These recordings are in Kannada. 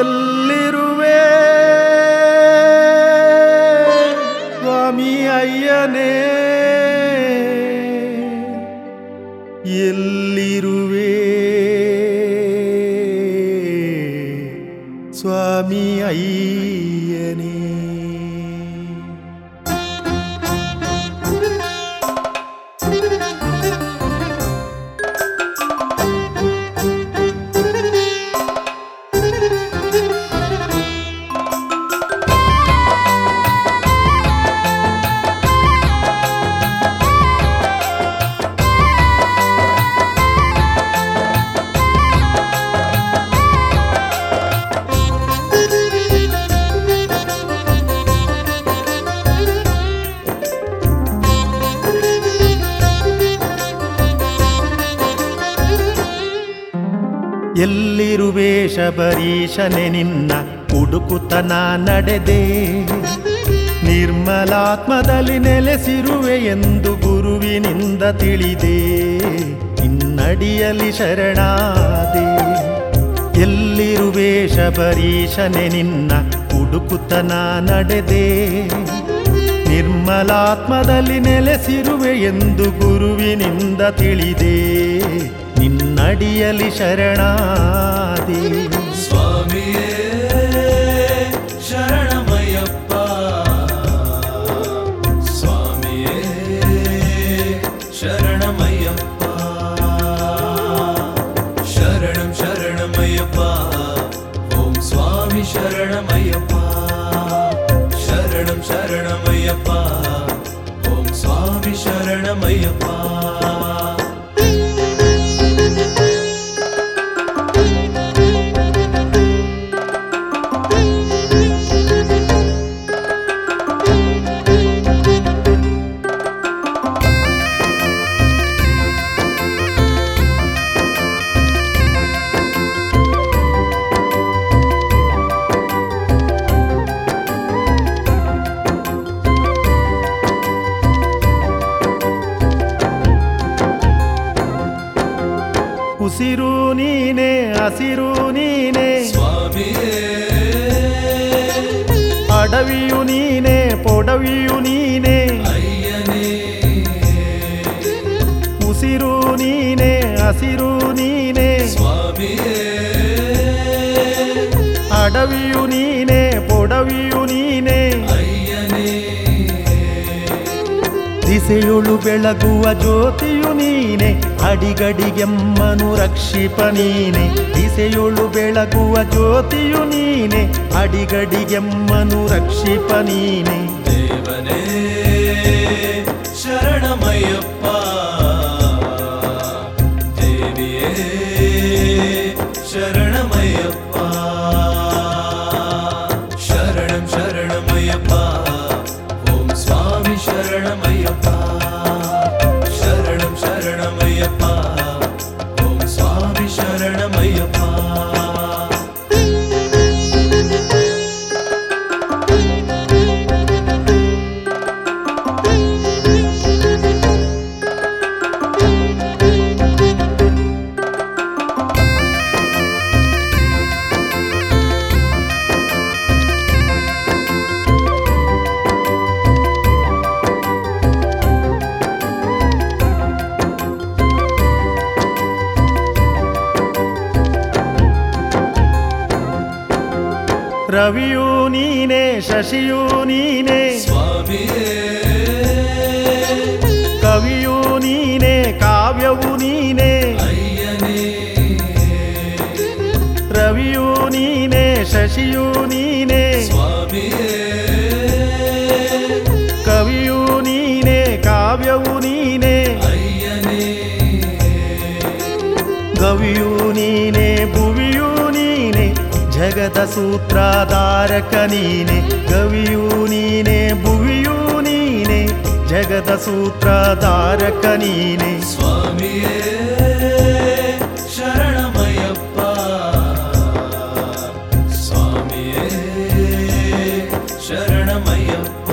ಎಲ್ಲಿರುವೆ ಸ್ವಾಮಿ ಅಯ್ಯನೇ ಎಲ್ಲಿರುವೆ ಸ್ವಾಮಿ ಅಯ್ಯನೇ ಎಲ್ಲಿರುವೆ ಶಬರೀಶನೆ ನಿನ್ನ ಹುಡುಕುತನ ನಡೆದೆ ನಿರ್ಮಲಾತ್ಮದಲ್ಲಿ ನೆಲೆಸಿರುವೆ ಎಂದು ಗುರುವಿನಿಂದ ತಿಳಿದೆ ನಿನ್ನಡಿಯಲಿ ಶರಣಾದೆ ಎಲ್ಲಿರುವೆ ಶಬರೀಶನೆ ನಿನ್ನ ಹುಡುಕುತನ ನಡೆದೆ ನಿರ್ಮಲಾತ್ಮದಲ್ಲಿ ನೆಲೆಸಿರುವೆ ಎಂದು ಗುರುವಿನಿಂದ ತಿಳಿದೆ ನಿನ್ನಡಿಯಲಿ ಶರಣಾದೆ ಸ್ವಾಮಿಯೇ ಶರಣಮಯ್ಯಪ್ಪ ಸ್ವಾಮಿಯೇ ಶರಣಮಯ್ಯಪ್ಪ ಶರಣಂ ಶರಣಮಯ್ಯಪ್ಪ ಓಂ ಸ್ವಾಮಿ ಶರಣಮಯ್ಯಪ್ಪ ಶರಣಂ ಶರಣಮಯ್ಯಪ್ಪ ಓಂ ಸ್ವಾಮಿ ಶರಣಮಯ್ಯಪ್ಪ ಉಸಿರು ನೀನೆ ಹಸಿರು ನೀನೆ ಸ್ವಾಮಿಯೇ ಅಡವಿಯು ನೀನೆ ಪೊಡವಿಯು ನೀನೆ ಅಯ್ಯನೇ ಉಸಿರು ನೀನೆ ಹಸಿರು ನೀನೆ ಸ್ವಾಮಿಯೇ ಅಡವಿಯು ನೀನೆ ಪೊಡವಿಯು ನೀನೆ ಅಯ್ಯನೇ ದಿಸೆಯೊಳು ಬೆಳಗುವ ಜ್ಯೋತಿಯು ನೀನೆ ಅಡಿಗಡಿಗೆಮ್ಮನು ರಕ್ಷಿಪ ನೀನೆ ದಿಸೆಯೊಳು ಬೆಳಗುವ ಜ್ಯೋತಿಯು ನೀನೆ ಅಡಿಗಡಿಗೆಮ್ಮನು ರಕ್ಷಿಪ ನೀನೆ ದೇವನೇ ಶರಣಮಯ್ಯಪ್ಪ ದೇವಿಯೇ ಶರಣಮಯ್ಯಪ್ಪ ಶರಣಂ ಶರಣಮಯ್ಯಪ್ಪ ಓಂ ಸ್ವಾಮಿ ಶರಣಮಯ್ಯಪ್ಪ ಶರಣಂ ಶರಣಮಯ್ಯಪ್ಪ ಓಂ ಸ್ವಾಮಿ ಶರಣಮಯ್ಯಪ್ಪ ರವಿಯು ನೀನೆ ಶಶಿಯು ನೀನೆ ಸ್ವಾಮಿಯೇ ಕವಿಯು ನೀನೆ ಕಾವ್ಯವು ನೀನೆ ಅಯ್ಯನೇ ರವಿಯು ನೀನೆ ಶಶಿಯು ನೀನೆ ಸ್ವಾಮಿಯೇ ಕವಿಯು ನೀನೆ ಕಾವ್ಯವು ನೀನೆ ಅಯ್ಯನೇ ಕವಿಯು ನೀನೆ ಭುವಿಯು ನೀನೆ ಜಗದ ಸೂತ್ರಧಾರಕ ನೀನೆ ಕವಿಯು ನೀನೆ ಭುವಿಯು ನೀನೆ ಜಗದ ಸೂತ್ರಧಾರಕ ನೀನೆ ಸ್ವಾಮಿಯೇ ಶರಣಮಯ್ಯಪ್ಪ ಸ್ವಾಮಿಯೇ ಶರಣಮಯ್ಯಪ್ಪ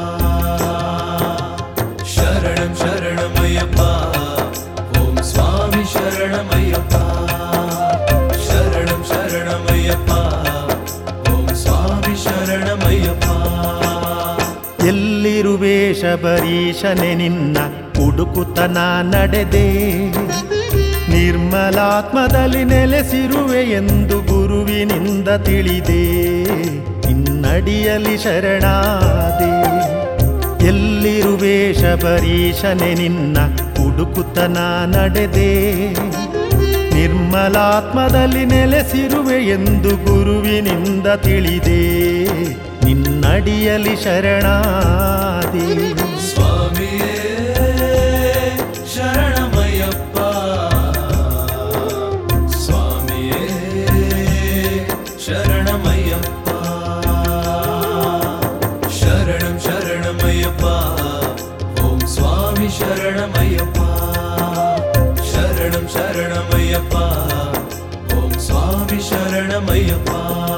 ಶರಣಂ ಶರಣಮಯ್ಯಪ್ಪ ಓಂ ಸ್ವಾಮಿ ಶರಣಮಯ್ಯಪ್ಪ ಶರಣಂ ಶರಣಮಯ್ಯಪ್ಪ ಬರೀಶನೆ ನಿನ್ನ ಹುಡುಕುತನ ನಡೆದೆ ನಿರ್ಮಲಾತ್ಮದಲ್ಲಿ ನೆಲೆಸಿರುವೆ ಎಂದು ಗುರುವಿನಿಂದ ತಿಳಿದೆ ನಿನ್ನಡಿಯಲಿ ಶರಣಾದೆ ಎಲ್ಲಿರುವೆ ಶಬರೀಶನೆ ನಿನ್ನ ಹುಡುಕುತನ ನಡೆದೆ ನಿರ್ಮಲಾತ್ಮದಲ್ಲಿ ನೆಲೆಸಿರುವೆ ಎಂದು ಗುರುವಿನಿಂದ ತಿಳಿದೆ ನಿನ್ನಡಿಯಲಿ ಶರಣಾದೆ ಸ್ವಾಮಿಯೇ ಶರಣಮಯ್ಯಪ್ಪ ಸ್ವಾಮಿಯೇ ಶರಣಮಯ್ಯಪ್ಪ ಶರಣಂ ಶರಣಮಯ್ಯಪ್ಪ ಓಂ ಸ್ವಾಮಿ ಶರಣಮಯ್ಯಪ್ಪ ಶರಣಂ ಶರಣಮಯ್ಯಪ್ಪ ಓಂ ಸ್ವಾಮಿ ಶರಣಮಯ್ಯಪ್ಪ